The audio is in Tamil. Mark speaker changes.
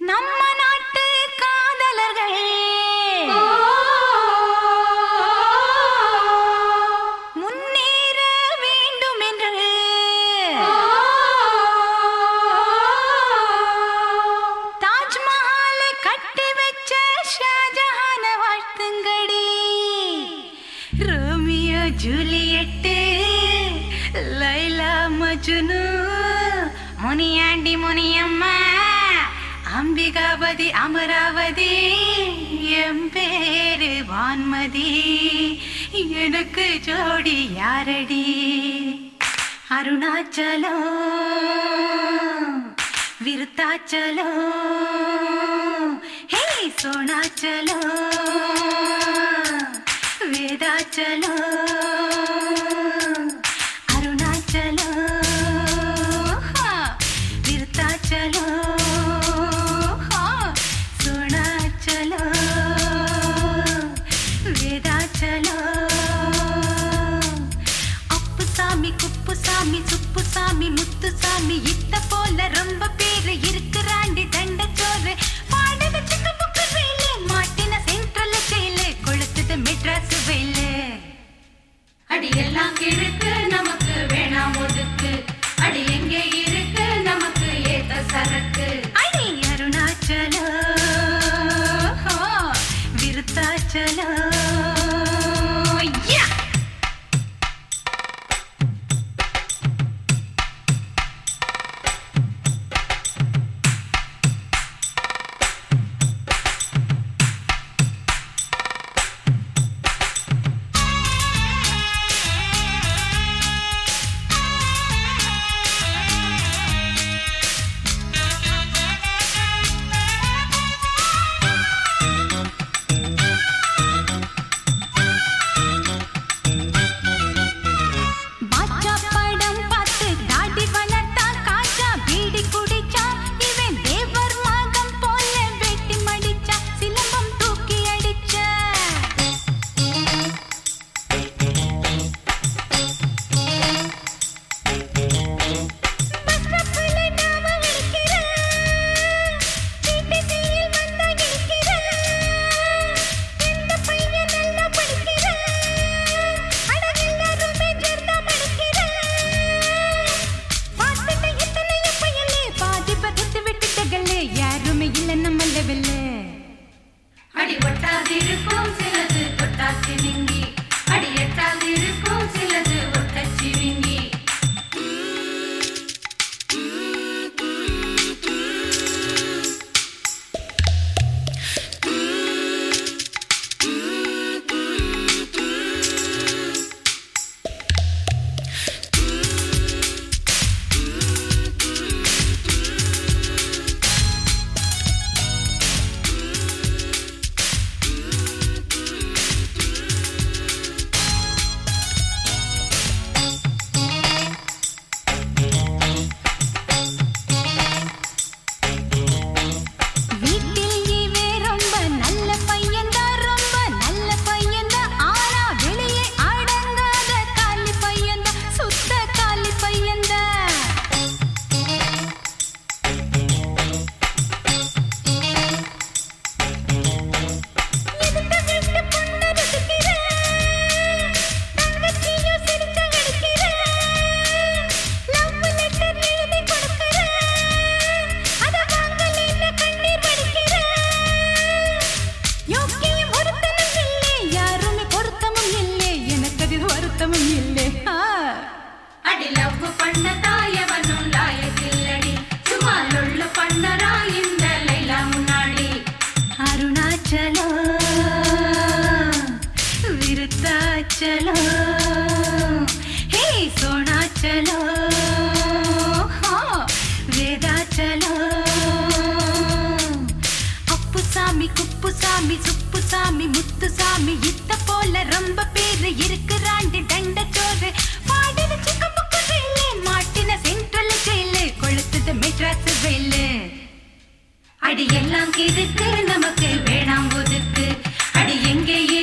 Speaker 1: நம்ம நாட்டு காதலர்கள் முன்னேற வேண்டும் என்று தாஜ்மஹாலை கட்டி வச்ச ஷாஜஹான வாழ்த்துங்கடி ரோமியோ ஜூலியட்டு லைலா மஜ்னு முனியாண்டி முனியம்மா அம்பிகாபதி அமராவதி எம் பேரு வான்மதி எனக்கு ஜோடி யாரடி அருணாச்சலம் விருத்தாச்சலம் ஹே சோணாச்சலம் வேதாச்சலம் அருணாச்சலம் ஹா, விருத்தாச்சலம் ஹா, சோணாச்சலம் வேதாச்சலம் அப்புசாமி குப்புசாமி சுப்புசாமி முத்துசாமி இத்த போல ரொம்ப பேரு இருக்கிறாண்டி தண்டச்சோறு பாடுது சிக்க புக்கு வேலு மாட்டின சென்ட்ரல் ஜெயிலு கொளுத்துது மெட்ராஸ் வெயிலு
Speaker 2: அடி எல்லாம் இருக்கு நமக்கு வேணாம் ஒதுக்கு அடி எங்கே இருக்கு நமக்கு ஏத்த சரக்கு
Speaker 1: அடி அருணாச்சலம் ஹோ, விருத்தாச்சலம் யா பாட்சா படம் பார்த்து தாடி வளர்த்தா காச்சா பீடி குடிச்சா இவன் தேவர் மகன் போல வெட்டி மடிச்சா சிலம்பம் தூக்கி அடிச்சா பஸ்ரப்புல நாம விழிக்கிறேன் சிட்டிசியில் வந்தா இழிக்கிறேன் இந்த பையன் நல்லா படிக்கிறேன் அட எல்லாருமே சேர்ந்தா படிக்கிறேன் பார்த்துட்டு இத்தனைய பையலே பாதி பதத்து விட்டுட்டகளே யாருமே இல்ல நம்ம லெவல்ல
Speaker 2: அடி ஒட்டாது இருக்கும் சிலது ஒட்டாச்சி விங்கி அடி எட்டாது இருக்கும் சிலது ஒட்டச்சி விங்கி
Speaker 1: வீட்டில் இவே ரொம்ப நல்ல பையன்தான் ரொம்ப நல்ல பையன்தான் ஆனா வெளியே அடங்காத காலி பையன்தான் சுத்த காலி பையன்தான் எதுக்கு வீட்டு பொண்ணு ரசிக்கிறேன் தங்கச்சியும் சிரிச்சா அடிக்கிறேன் லவ் லெட்டர் எழுதி கொடுக்கிறேன் அத வாங்கலைன்னு கண்ணீர் வடிக்கிறேன் யோக்கியம் ஒருத்தனும் இல்லை யாருமே பொருத்தமும் இல்லை எனக்கு அது வருத்தமும் இல்லை ஆ.
Speaker 2: அடி லவ் பண்ண தாயவனும் லாயக்கில்லடி சும்மா லொள்ளு பண்ணறா இந்த லைலா முன்னாடி
Speaker 1: அருணாச்சலம் விருத்தாச்சலம் ஹே சோணாச்சலம் ஹா, வேதாச்சலம் அப்புசாமி குப்புசாமி சுப்புசாமி முத்துசாமி இத்த போல ரொம்ப பேரு இருக்கிறாண்டி தண்டச்சோறு பாடுது சிக்க புக்கு வேலு மாட்டின சென்ட்ரல் ஜெயிலு கொளுத்துது மெட்ராஸ் வெயிலு
Speaker 2: அடி எல்லாம் இருக்கு நமக்கு வேணாம் ஒதுக்கு அடி எங்கே